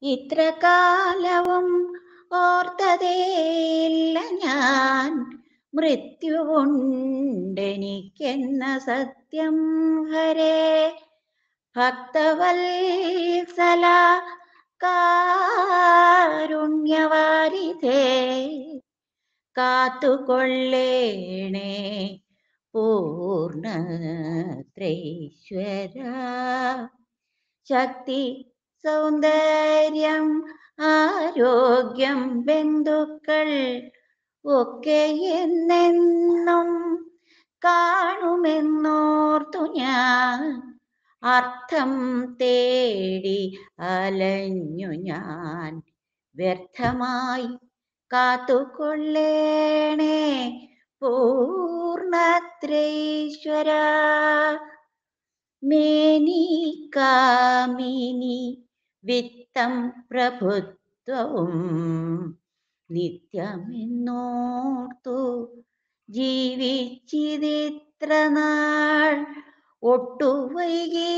ഇത്ര കാലവും ഓർത്തതേയില്ല ഞാൻ മൃത്യുവുണ്ടെനിക്കെന്ന സത്യം ഹരേ ഭക്തവത്സല കാരുണ്യവാരിധേ കാത്തുകൊള്ളേണേ പൂർണ്ണത്രൈശ്വര ശക്തി സൗന്ദര്യം ആരോഗ്യം ബന്ധുക്കൾ ഒക്കെ എന്നെന്നും കാണുമെന്നോർത്തു ഞാൻ അർത്ഥം തേടി അലഞ്ഞു ഞാൻ വ്യർത്ഥമായി കാത്തുകൊള്ളേണേ പൂർണ്ണത്രൈശ്വര മേനി കാമിനി വിത്തം പ്രഭുത്വവും നിത്യമെന്നോർത്തു ജീവിച്ചിതിത്ര നാൾ ഒട്ടുവൈകി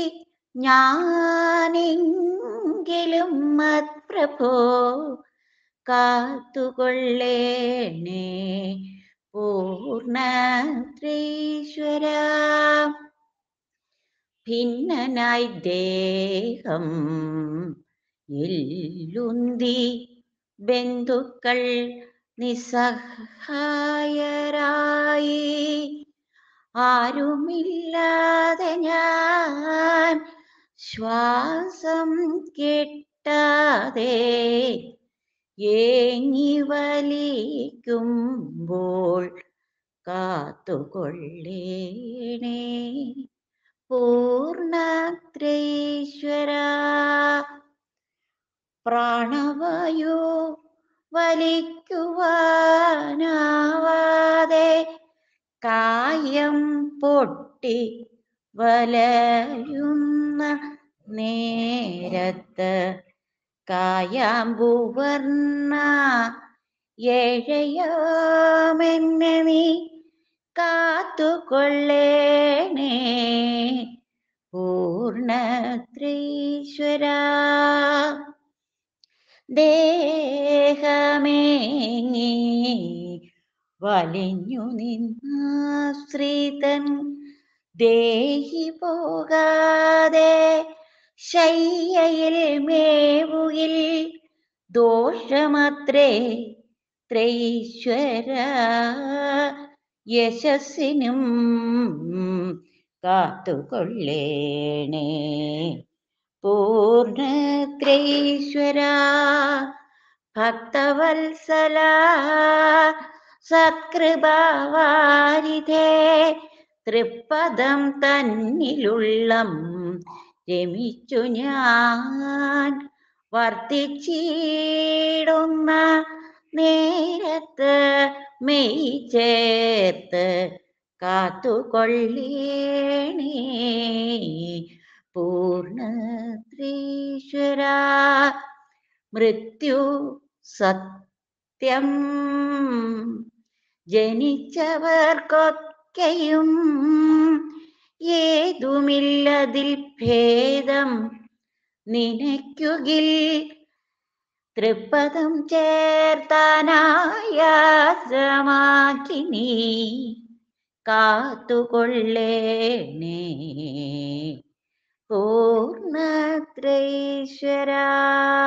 ഞാനെങ്കിലും മത്പ്രഭോ കാത്തുകൊള്ളേണേ പൂർണ്ണത്രീശ്വര ഭിന്നനായി ദേഹം എല്ലുന്തി ബന്ധുക്കൾ നിസ്സഹായരായി ആരുമില്ലാതെ ഞാൻ ശ്വാസം കിട്ടാതെ ഏങ്ങി വലിക്കുമ്പോൾ കാത്തുകൊള്ളേണേ പൂർണ്ണത്രൈശ്വര പ്രാണവായു വലിക്കുവാനാവാതെ കായം പൊട്ടി വലയുന്ന നേരത്ത് കായാമ്പുവർണ്ണ ഏഴയാമെന്നെ നീ കാത്തുകൊള്ളേണേ പൂർണ്ണത്രീശ്വര ദേഹമേങ്ങി വലിഞ്ഞു നിന്നാശ്രിതൻ ദേഹി പോകാതെ ശയ്യയിൽ മേവുകിൽ ദോഷമത്രേ ത്രൈശ്വര യശസ്സിനും കാത്തുകൊള്ളേണേ പൂർണ്ണത്രൈശ്വര ഭക്തവത്സല സത്കൃപാവാരിധേ തൃപ്പദം തന്നിലുള്ളം രമിച്ചു ഞാൻ വർത്തിച്ചിടുന്ന നേരത്ത് മെയ് ചേർത്ത് കാത്തുകൊള്ളേണേ പൂർണ്ണത്രീശ്വര മൃത്യു സത്യം ജനിച്ചവർക്കൊക്കെയും ഏതുമില്ലതിൽ ഭേദം നിനയ്ക്കുകിൽ തൃപ്പദം ചേർത്താനായാസമാക്കി നീ കാത്തുകൊള്ളേണേ പൂർണ്ണത്രൈശ്വര